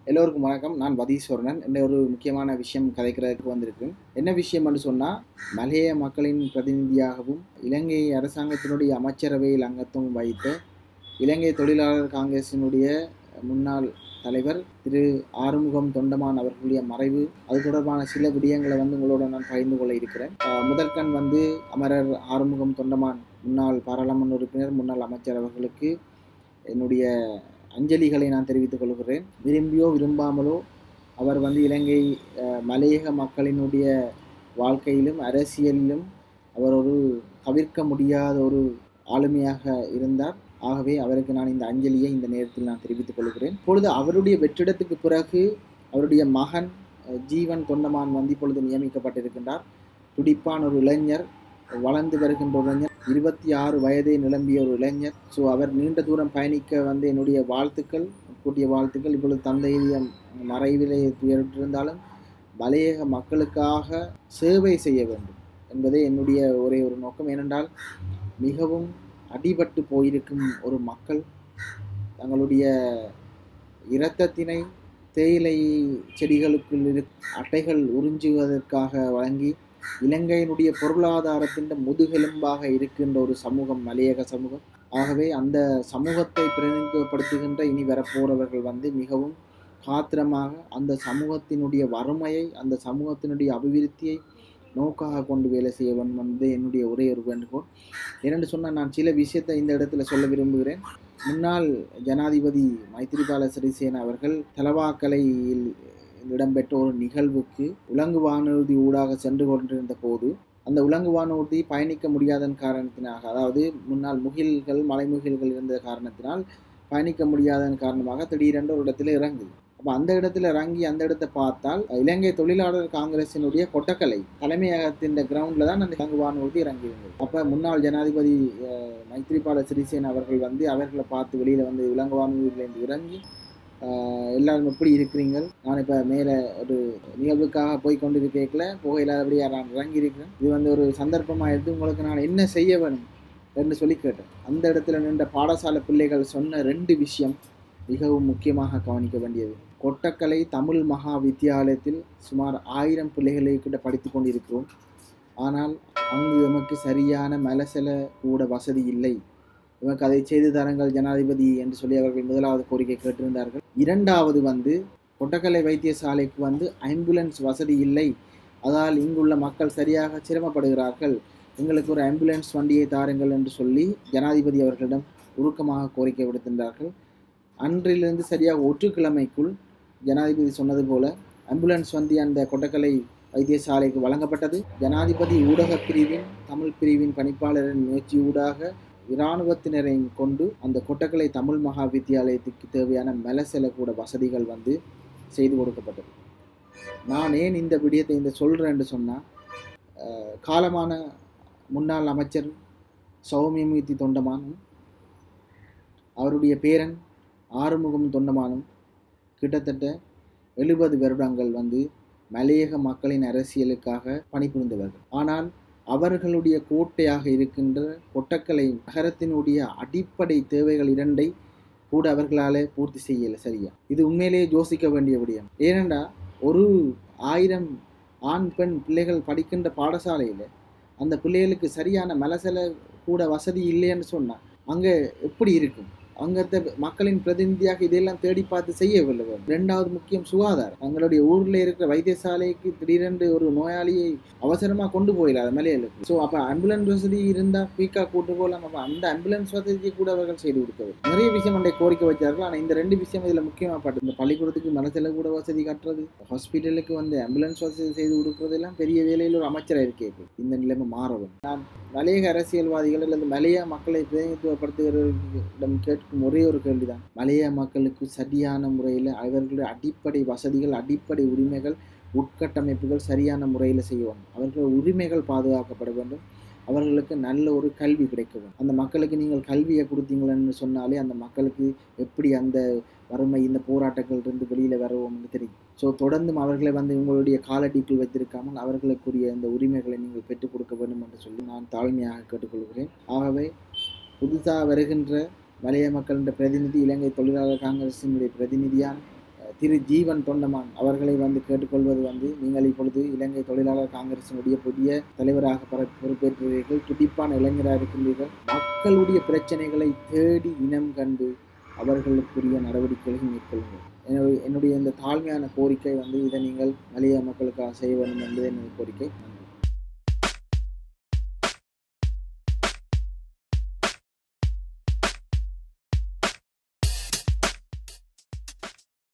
எல்லோருக்கும் வணக்கம் நான் வதீஸ்வரனன் என்ன ஒரு முக்கியமான விஷயம் கதைக்கிறதுக்கு வந்திருக்கு என்ன விஷயம்னு சொன்னால் மலைய மக்களின் பிரதிநிதியாகவும் இலங்கை அரசாங்கத்தினுடைய அமைச்சரவையில் அங்கத்துவம் வைத்த இலங்கை தொழிலாளர் காங்கிரசினுடைய முன்னாள் தலைவர் திரு ஆறுமுகம் தொண்டமான் அவர்களுடைய மறைவு அது தொடர்பான சில விடயங்களை வந்து உங்களோட நான் பகிர்ந்து கொள்ள இருக்கிறேன் அஹ் முதற்கண் வந்து அமரர் ஆறுமுகம் தொண்டமான் முன்னாள் பாராளுமன்ற உறுப்பினர் முன்னாள் அமைச்சர் அவர்களுக்கு என்னுடைய அஞ்சலிகளை நான் தெரிவித்துக் கொள்கிறேன் விரும்பியோ விரும்பாமலோ அவர் வந்து இலங்கை அஹ், மலையக மக்களினுடைய வாழ்க்கையிலும் அரசியலிலும் அவர் ஒரு தவிர்க்க முடியாத ஒரு ஆளுமையாக இருந்தார் ஆகவே அவருக்கு நான் இந்த அஞ்சலியை இந்த நேரத்தில் நான் தெரிவித்துக் கொள்கிறேன் இப்பொழுது அவருடைய வெற்றிடத்துக்கு பிறகு அவருடைய மகன் அஹ், ஜீவன் தொண்டமான் வந்து இப்பொழுது நியமிக்கப்பட்டிருக்கின்றார் துடிப்பான ஒரு இளைஞர் வளர்ந்து வருகின்ற ஒரு இளைஞர் இருபத்தி ஆறு வயதை நிரம்பிய ஒரு இளைஞர் ஸோ அவர் நீண்ட தூரம் பயணிக்க வந்து என்னுடைய வாழ்த்துக்கள் கூட்டிய வாழ்த்துக்கள் இப்பொழுது தந்தைய மறைவிலே துயரிட்டிருந்தாலும் மலையக மக்களுக்காக சேவை செய்ய வேண்டும் என்பதே என்னுடைய ஒரே ஒரு நோக்கம் ஏனென்றால் மிகவும் அடிபட்டு போயிருக்கும் ஒரு மக்கள் தங்களுடைய இரத்தத்தினை தேயிலை செடிகளுக்குள் இரு அட்டைகள் உறிஞ்சுவதற்காக வழங்கி இலங்கையினுடைய பொருளாதாரத்தின் முதுகெலும்பாக இருக்கின்ற ஒரு சமூகம் மலையக சமூகம் ஆகவே அந்த சமூகத்தை பிரதிநிதித்துவப்படுத்துகின்ற இனி வரப்போறவர்கள் வந்து மிகவும் காத்திரமாக அந்த சமூகத்தினுடைய வறுமையை அந்த சமூகத்தினுடைய அபிவிருத்தியை நோக்காக கொண்டு வேலை செய்ய வேண்டும் என்பது என்னுடைய ஒரே ஒரு வேண்டுகோள் ஏனென்று சொன்னால் நான் சில விஷயத்தை இந்த இடத்துல சொல்ல விரும்புகிறேன் முன்னாள் ஜனாதிபதி மைத்திரிபால சிறிசேன அவர்கள் தலவாக்கலையில் இடம்பெற்ற ஒரு நிகழ்வுக்கு உலங்கு வானூர்தி ஊடாக சென்று கொண்டிருந்த போது அந்த உலங்கு வானூர்தி பயணிக்க முடியாதன் காரணத்தினாக அதாவது முன்னால் முகில்கள் மலைமுகில்கள் இருந்த காரணத்தினால் பயணிக்க முடியாதன் காரணமாக திடீரென்று ஒரு இடத்துல இறங்குது அப்போ அந்த இடத்துல இறங்கி அந்த இடத்தை பார்த்தால் இலங்கை தொழிலாளர் காங்கிரசினுடைய கொட்டக்கலை தலைமையகத்தின் கிரவுண்டில் தான் அந்த இலங்கு வானூர்தி இறங்கி இருந்தது அப்போ முன்னாள் ஜனாதிபதி அஹ், மைத்ரிபால சிறிசேன அவர்கள் வந்து அவர்களை பார்த்து வெளியில் வந்து இலங்கை வானூர்தியிலேருந்து இறங்கி ஆஹ் எல்லாரும் எப்படி இருக்கிறீங்க நான் இப்போ மேலே ஒரு நிகழ்வுக்காக போய் கொண்டு இருக்கல போக இல்லாதபடியாக நான் இறங்கி இருக்கிறேன் இது வந்து ஒரு சந்தர்ப்பமாக எடுத்து உங்களுக்கு நான் என்ன செய்ய வேணும் என்று சொல்லி கேட்டேன் அந்த இடத்துல நின்ற பாடசாலை பிள்ளைகள் சொன்ன ரெண்டு விஷயம் மிகவும் முக்கியமாக கவனிக்க வேண்டியது கொட்டக்கலை தமிழ் மகா வித்தியாலயத்தில் சுமார் ஆயிரம் பிள்ளைகளை கிட்ட படித்து கொண்டிருக்கிறோம் ஆனால் அங்கு எமக்கு சரியான மலசல கூட வசதி இல்லை இவருக்கு அதை செய்து தாருங்கள் ஜனாதிபதி என்று சொல்லி அவர்கள் முதலாவது கோரிக்கை கேட்டிருந்தார்கள் இரண்டாவது வந்து கொட்டக்கலை வைத்தியசாலைக்கு வந்து ஆம்புலன்ஸ் வசதி இல்லை அதால் இங்குள்ள மக்கள் சரியாக சிரமப்படுகிறார்கள் எங்களுக்கு ஒரு ஆம்புலன்ஸ் வண்டியை தாருங்கள் என்று சொல்லி ஜனாதிபதி அவர்களிடம் உருக்கமாக கோரிக்கை விடுத்திருந்தார்கள் அன்றிலிருந்து சரியாக ஒற்று கிழமைக்குள் ஜனாதிபதி சொன்னது போல ஆம்புலன்ஸ் வண்டி அந்த கொட்டக்கலை வைத்தியசாலைக்கு வழங்கப்பட்டது ஜனாதிபதி ஊடகப் பிரிவின் தமிழ் பிரிவின் பணிப்பாளரின் முயற்சியூடாக இராணுவத்தினரையும் கொண்டு அந்த கொட்டக்கலை தமிழ் மகா வித்தியாலயத்துக்கு தேவையான மெலசெல கூட வசதிகள் வந்து செய்து கொடுக்கப்பட்டது நான் ஏன் இந்த விடயத்தை இந்த சொல்கிறேன்னு சொன்னால் காலமான முன்னாள் அமைச்சர் சௌமியமூர்த்தி தொண்டமானும் அவருடைய பேரன் ஆறுமுகம் தொண்டமானும் கிட்டத்தட்ட எழுபது வருடங்கள் வந்து மலையக மக்களின் அரசியலுக்காக பணிபுரிந்தவர்கள் ஆனால் அவர்களுடைய கோட்டையாக இருக்கின்ற கொட்டக்கலை நகரத்தினுடைய அடிப்படை தேவைகள் இரண்டை கூட அவர்களால் பூர்த்தி செய்யலை சரியா இது உண்மையிலேயே யோசிக்க வேண்டிய விடயம் ஏனென்றா ஒரு ஆயிரம் ஆண் பெண் பிள்ளைகள் படிக்கின்ற பாடசாலையில் அந்த பிள்ளைகளுக்கு சரியான மலசல கூட வசதி இல்லைன்னு சொன்னால் அங்கே எப்படி இருக்கும் அங்கத்த மக்களின் பிரதிநிதியாக இதெல்லாம் தேடி பார்த்து செய்யவில்லை ரெண்டாவது முக்கியம் சுகாதாரம் தங்களுடைய ஊரில் இருக்கிற வைத்தியசாலைக்கு திடீரென்று ஒரு நோயாளியை அவசரமாக கொண்டு போயிடாத மலையாளுக்கு ஸோ அப்போ ஆம்புலன்ஸ் வசதி இருந்தால் குயிக்காக கூட்டு போகலாம் அப்போ அந்த ஆம்புலன்ஸ் வசதிக்கு கூட அவர்கள் செய்து கொடுத்தது நிறைய விஷயம் அண்டை கோரிக்கை வச்சார்கள் ஆனால் இந்த ரெண்டு விஷயம் இதில் முக்கியமாக பாட்டு இந்த பள்ளிக்கூடத்துக்கு மனசில் கூட வசதி கட்டுறது ஹாஸ்பிட்டலுக்கு வந்து ஆம்புலன்ஸ் வசதி செய்து கொடுக்குறதெல்லாம் பெரிய வேலையில் ஒரு அமைச்சராக இருக்கே இப்போ இந்த நிலைமை மாறவும் நான் மலையக அரசியல்வாதிகள் அல்லது மலைய மக்களை பிரதிநிதித்துவப்படுத்துகிறவர்களிடம் கேட்கும் ஒரே ஒரு கேள்விதான் மலைய மக்களுக்கு சரியான முறையில் அவர்களுடைய அடிப்படை வசதிகள் அடிப்படை உரிமைகள் உட்கட்டமைப்புகள் சரியான முறையில் செய்யணும் அவர்கள் உரிமைகள் பாதுகாக்கப்பட வேண்டும் அவர்களுக்கு நல்ல ஒரு கல்வி கிடைக்க வேண்டும் அந்த மக்களுக்கு நீங்கள் கல்வியை கொடுத்தீங்களன்னு சொன்னாலே அந்த மக்களுக்கு எப்படி அந்த வறுமை இந்த போராட்டங்கள் இருந்து வெளியில் வருவோம்னு தெரியும் ஸோ தொடர்ந்தும் அவர்களை வந்து உங்களுடைய காலடிக்குள் வைத்திருக்காமல் அவர்களுக்குரிய இந்த உரிமைகளை நீங்கள் பெற்றுக் கொடுக்க வேண்டும் என்று சொல்லி நான் தாழ்மையாக கேட்டுக்கொள்கிறேன் ஆகவே புதுசாக வருகின்ற மலைய மக்களின் பிரதிநிதி இலங்கை தொழிலாளர் காங்கிரசினுடைய பிரதிநிதியான திரு ஜீவன் தொண்டமான் அவர்களை வந்து கேட்டுக்கொள்வது வந்து நீங்கள் இப்பொழுது இலங்கை தொழிலாளர் காங்கிரசினுடைய புதிய தலைவராக பர- பொறுப்பேற்றுள்ளீர்கள் துடிப்பான இளைஞராக இருக்கின்றீர்கள் மக்களுடைய பிரச்சனைகளை தேடி இனம் கண்டு அவர்களுக்குரிய நடவடிக்கைகளை மேற்கொள்ளுங்கள் எனவே என்னுடைய இந்த தாழ்மையான கோரிக்கை வந்து இதை நீங்கள் மலைய மக்களுக்காக செய்ய வேண்டும் என்பது என்னுடைய கோரிக்கை நன்றி